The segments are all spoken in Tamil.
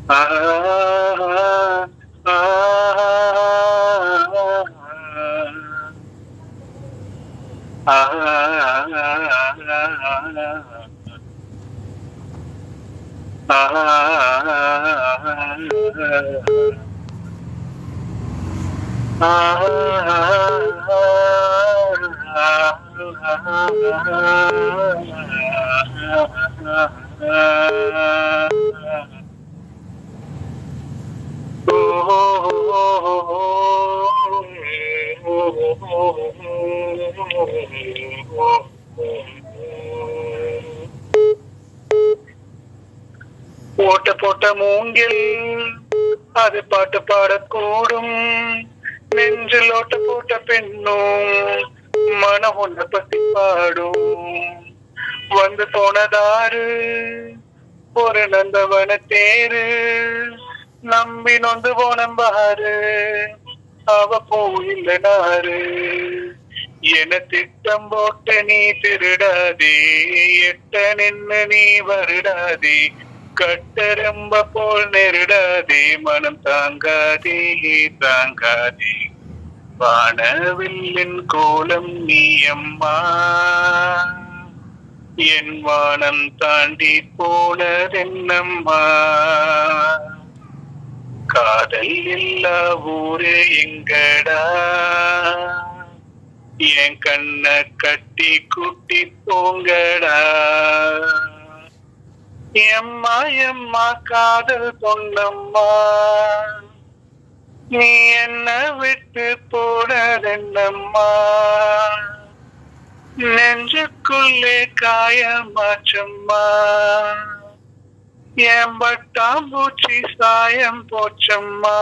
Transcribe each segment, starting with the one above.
ஆ ஆ ஆ ஓட்ட போட்ட மூங்கில் அது பாட்டு பாடக்கூடும் நெஞ்சில் ஓட்ட போட்ட பெண்ணும் மனம் ஒன்ன பத்தி பாடும் வந்து போனதாரு ஒரு நந்தவன தேரு நம்பி நொந்து போனம்பாரு அவ போயில்ல நாரு என திட்டம் போட்ட நீ திருடாதே எட்ட நின்னு நீ வருடாதே கட்டரம்ப போல் நெருடாதே மனம் தாங்காதே தாங்காதே வானவில்லின் கோலம் நீ அம்மா என் வானம் தாண்டி போனதென்னம்மா காதல் இல்லா ஊரு எங்கடா என் கண்ண கட்டி குட்டி போங்கடா எம்மா எம்மா காதல் பொன்னம்மா நீ என்ன விட்டு போனதென்னம்மா நெஞ்சுக்குள்ளே காயமாச்சம்மா என் பட்டாம்பூச்சி சாயம் போச்சம்மா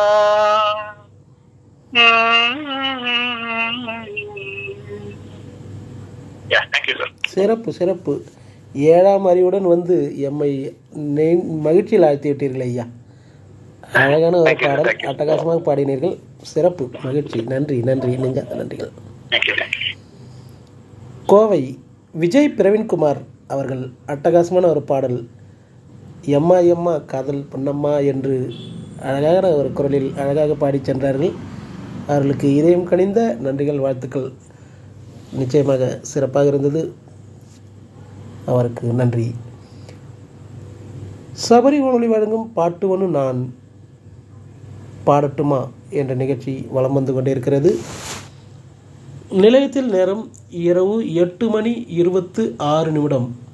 தேங்க்யூ சார் சிறப்பு சிறப்பு ஏழாம் அறிவுடன் வந்து எம்மை நெய்- மகிழ்ச்சியில் ஆழ்த்தி விட்டீர்கள் ஐயா அழகான ஒரு Thank you, பாடல் thank you. அட்டகாசமாக பாடினீர்கள் சிறப்பு மகிழ்ச்சி நன்றி நன்றி நெஞ்ச நன்றிகள் தேங்க்யூ தேங்க்யூ கோவை விஜய் பிரவீன்குமார் அவர்கள் அட்டகாசமான ஒரு பாடல் எம்மா எம்மா காதல் பொன்னம்மா என்று அழகான ஒரு குரலில் அழகாக பாடிச் சென்றார்கள் அவர்களுக்கு இதயம் கனிந்த நன்றிகள் வாழ்த்துக்கள் நிச்சயமாக சிறப்பாக இருந்தது அவருக்கு நன்றி சபரி வானொலி வழங்கும் பாட்டு ஒன்று நான் பாடட்டுமா என்ற நிகழ்ச்சி வலம் வந்து கொண்டிருக்கிறது நிலையத்தில் நேரம் இரவு எட்டு மணி இருபத்து ஆறு நிமிடம்